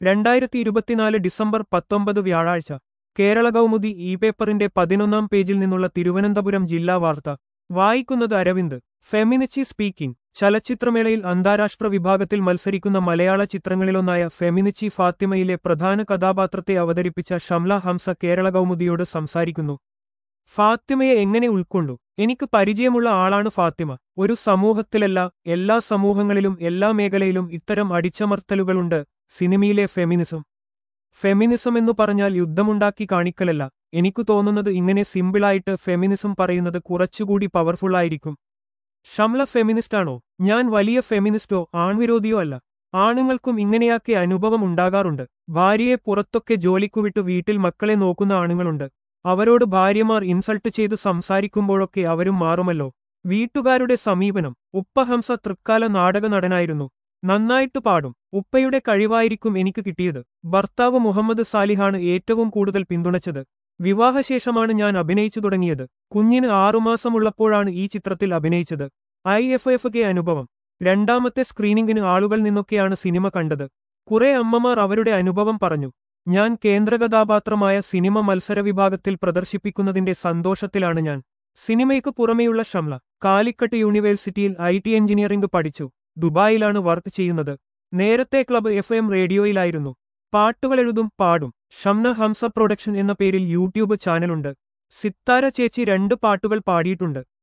രണ്ടായിരത്തി ഇരുപത്തിനാല് ഡിസംബർ പത്തൊമ്പത് വ്യാഴാഴ്ച കേരള കൗമുദി ഇ പേപ്പറിന്റെ പതിനൊന്നാം പേജിൽ നിന്നുള്ള തിരുവനന്തപുരം ജില്ലാ വാർത്ത വായിക്കുന്നത് അരവിന്ദ് ഫെമിനിച്ചി സ്പീക്കിംഗ് ചലച്ചിത്രമേളയിൽ അന്താരാഷ്ട്ര വിഭാഗത്തിൽ മത്സരിക്കുന്ന മലയാള ചിത്രങ്ങളിലൊന്നായ ഫെമിനിച്ചി ഫാത്തിമയിലെ പ്രധാന കഥാപാത്രത്തെ അവതരിപ്പിച്ച ഷംല ഹംസ കേരള കൗമുദിയോട് സംസാരിക്കുന്നു ഫാത്തിമയെ എങ്ങനെ ഉൾക്കൊണ്ടു എനിക്ക് പരിചയമുള്ള ആളാണ് ഫാത്തിമ ഒരു സമൂഹത്തിലല്ല എല്ലാ സമൂഹങ്ങളിലും എല്ലാ മേഖലയിലും ഇത്തരം അടിച്ചമർത്തലുകളുണ്ട് സിനിമയിലെ ഫെമിനിസം ഫെമിനിസം എന്നു പറഞ്ഞാൽ യുദ്ധമുണ്ടാക്കി കാണിക്കലല്ല എനിക്കു തോന്നുന്നത് ഇങ്ങനെ സിമ്പിളായിട്ട് ഫെമിനിസം പറയുന്നത് കുറച്ചുകൂടി പവർഫുള്ളായിരിക്കും ഷംല ഫെമിനിസ്റ്റാണോ ഞാൻ വലിയ ഫെമിനിസ്റ്റോ ആൺവിരോധിയോ അല്ല ആണുങ്ങൾക്കും ഇങ്ങനെയാക്കെ അനുഭവം ഉണ്ടാകാറുണ്ട് ഭാര്യയെ പുറത്തൊക്കെ ജോലിക്കു വിട്ടു വീട്ടിൽ മക്കളെ നോക്കുന്ന ആണുങ്ങളുണ്ട് അവരോട് ഭാര്യമാർ ഇൻസൾട്ട് ചെയ്ത് സംസാരിക്കുമ്പോഴൊക്കെ അവരും മാറുമല്ലോ വീട്ടുകാരുടെ സമീപനം ഉപ്പഹംസ തൃക്കാല നാടക നടനായിരുന്നു നന്നായിട്ട് പാടും ഉപ്പയുടെ കഴിവായിരിക്കും എനിക്ക് കിട്ടിയത് ഭർത്താവ് മുഹമ്മദ് സാലിഹാണ് ഏറ്റവും കൂടുതൽ പിന്തുണച്ചത് വിവാഹശേഷമാണ് ഞാൻ അഭിനയിച്ചു തുടങ്ങിയത് കുഞ്ഞിന് ആറുമാസമുള്ളപ്പോഴാണ് ഈ ചിത്രത്തിൽ അഭിനയിച്ചത് ഐ എഫ് എഫ് കെ അനുഭവം രണ്ടാമത്തെ സ്ക്രീനിംഗിന് ആളുകൾ നിന്നൊക്കെയാണ് സിനിമ കണ്ടത് കുറെ അമ്മമാർ അവരുടെ അനുഭവം പറഞ്ഞു ഞാൻ കേന്ദ്രകഥാപാത്രമായ സിനിമ മത്സര വിഭാഗത്തിൽ പ്രദർശിപ്പിക്കുന്നതിന്റെ സന്തോഷത്തിലാണ് ഞാൻ സിനിമയ്ക്ക് പുറമെയുള്ള ഷംല കാലിക്കട്ട് യൂണിവേഴ്സിറ്റിയിൽ ഐ ടി എഞ്ചിനീയറിംഗ് പഠിച്ചു ദുബായിലാണ് വർക്ക് ചെയ്യുന്നത് നേരത്തെ ക്ലബ്ബ് എഫ് എം റേഡിയോയിലായിരുന്നു പാട്ടുകൾ എഴുതും പാടും ഷംന ഹംസ പ്രൊഡക്ഷൻ എന്ന പേരിൽ യൂട്യൂബ് ചാനലുണ്ട് സിത്താര ചേച്ചി രണ്ട് പാട്ടുകൾ പാടിയിട്ടുണ്ട്